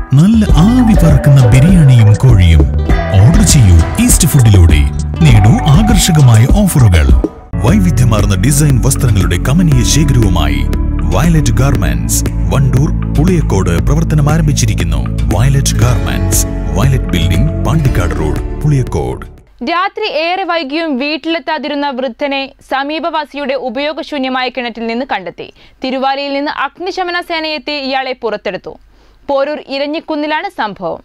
നല്ല ആവി പറക്കുന്ന ബിരിയാണിയും കോഴിയും ഓർഡർ ചെയ്യൂ ഈസ്റ്റ് ഫുഡിലൂടെ നേടൂ ആകർഷകമായ ഓഫറുകൾ വൈവിധ്യമാർന്ന ഡിസൈൻ വസ്ത്രങ്ങളുടെ കമനീയ ശേഖരവുമായി വയലറ്റ് ഗാർമെന്റ്സ് വണ്ടൂർ പുളിയക്കോട് പ്രവർത്തനം ആരംഭിച്ചിരിക്കുന്നു violet garments violet building Pandikkad road Puliyakode രാത്രി ഏറെ വൈകിയും വീട്ടിലെത്താതിരുന്ന വൃദ്ധനെ സമീപവാസിയുടെ ഉപയോഗശൂന്യമായ കിണറ്റിൽ നിന്ന് കണ്ടെത്തി തിരുവാലിയിൽ നിന്ന് അഗ്നിശമന സേനയെത്തി ഇയാളെ പുറത്തെടുത്തു പോരൂർ ഇരഞ്ഞിക്കുന്നിലാണ് സംഭവം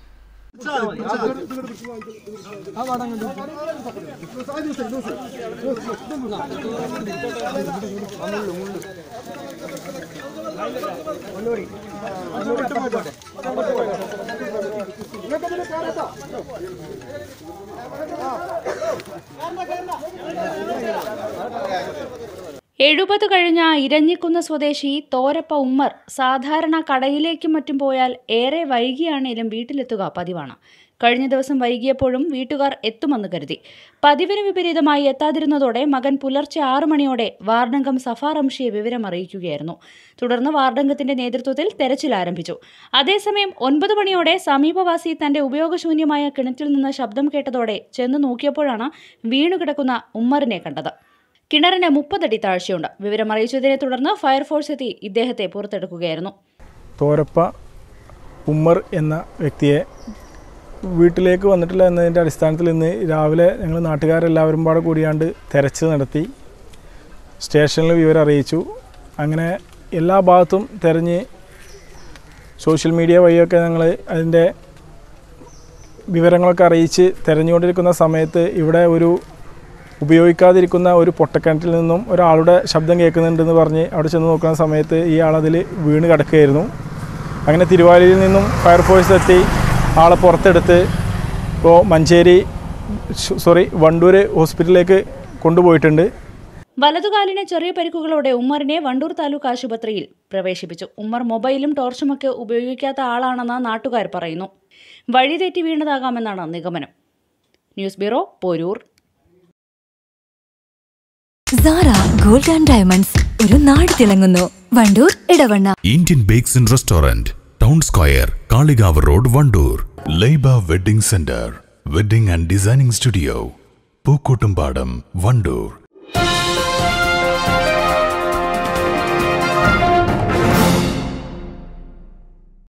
എഴുപത് കഴിഞ്ഞ ഇരഞ്ഞിക്കുന്ന് സ്വദേശി തോരപ്പ ഉമ്മർ സാധാരണ കടയിലേക്കും മറ്റും പോയാൽ ഏറെ വൈകിയാണേലും വീട്ടിലെത്തുക പതിവാണ് കഴിഞ്ഞ ദിവസം വൈകിയപ്പോഴും വീട്ടുകാർ എത്തുമെന്ന് കരുതി പതിവിന് വിപരീതമായി എത്താതിരുന്നതോടെ മകൻ പുലർച്ചെ ആറു മണിയോടെ വാർഡംഗം സഫാർ അംഷിയെ വിവരം അറിയിക്കുകയായിരുന്നു തുടർന്ന് വാർഡംഗത്തിന്റെ നേതൃത്വത്തിൽ തെരച്ചിൽ ആരംഭിച്ചു അതേസമയം ഒൻപത് മണിയോടെ സമീപവാസി തന്റെ ഉപയോഗശൂന്യമായ കിണറ്റിൽ നിന്ന് ശബ്ദം കേട്ടതോടെ ചെന്ന് നോക്കിയപ്പോഴാണ് വീണുകിടക്കുന്ന ഉമ്മറിനെ കണ്ടത് കിണറിന് മുപ്പതടി താഴ്ചയുണ്ട് വിവരം അറിയിച്ചതിനെ തുടർന്ന് ഫയർഫോഴ്സ് എത്തി ഇദ്ദേഹത്തെ പുറത്തെടുക്കുകയായിരുന്നു തോരപ്പ ഉമ്മർ എന്ന വ്യക്തിയെ വീട്ടിലേക്ക് വന്നിട്ടില്ല എന്നതിൻ്റെ അടിസ്ഥാനത്തിൽ ഇന്ന് രാവിലെ ഞങ്ങൾ നാട്ടുകാരെല്ലാവരും പാടെ കൂടിയാണ്ട് തെരച്ചിൽ നടത്തി സ്റ്റേഷനിൽ വിവരം അറിയിച്ചു അങ്ങനെ എല്ലാ ഭാഗത്തും തെരഞ്ഞ് സോഷ്യൽ മീഡിയ വഴിയൊക്കെ ഞങ്ങൾ അതിൻ്റെ വിവരങ്ങളൊക്കെ അറിയിച്ച് തെരഞ്ഞുകൊണ്ടിരിക്കുന്ന സമയത്ത് ഇവിടെ ഒരു ഉപയോഗിക്കാതിരിക്കുന്ന ഒരു പൊട്ടക്കിണറ്റിൽ നിന്നും ഒരാളുടെ ശബ്ദം കേൾക്കുന്നുണ്ടെന്ന് പറഞ്ഞ് അവിടെ ചെന്ന് നോക്കുന്ന സമയത്ത് ഈ ആളതിൽ വീണ് കിടക്കുകയായിരുന്നു അങ്ങനെ തിരുവാലിയിൽ നിന്നും ഫയർഫോഴ്സ് എത്തി ആളെ പുറത്തെടുത്ത് ഇപ്പോൾ മഞ്ചേരി സോറി വണ്ടൂർ ഹോസ്പിറ്റലിലേക്ക് കൊണ്ടുപോയിട്ടുണ്ട് വലതുകാലിന് ചെറിയ പരിക്കുകളോടെ ഉമ്മറിനെ വണ്ടൂർ താലൂക്ക് ആശുപത്രിയിൽ പ്രവേശിപ്പിച്ചു ഉമ്മർ മൊബൈലും ടോർച്ചുമൊക്കെ ഉപയോഗിക്കാത്ത ആളാണെന്ന് നാട്ടുകാർ പറയുന്നു വഴിതെറ്റി വീണതാകാമെന്നാണ് നിഗമനം news bureau Poroor Sara gold and diamonds ഒരു നാട് തിളങ്ങുന്നു Wandoor Edavanna Indian bakes and restaurant town square Kalikavu road Wandoor Laiba wedding centre wedding and designing studio Pookkottumpadam Wandoor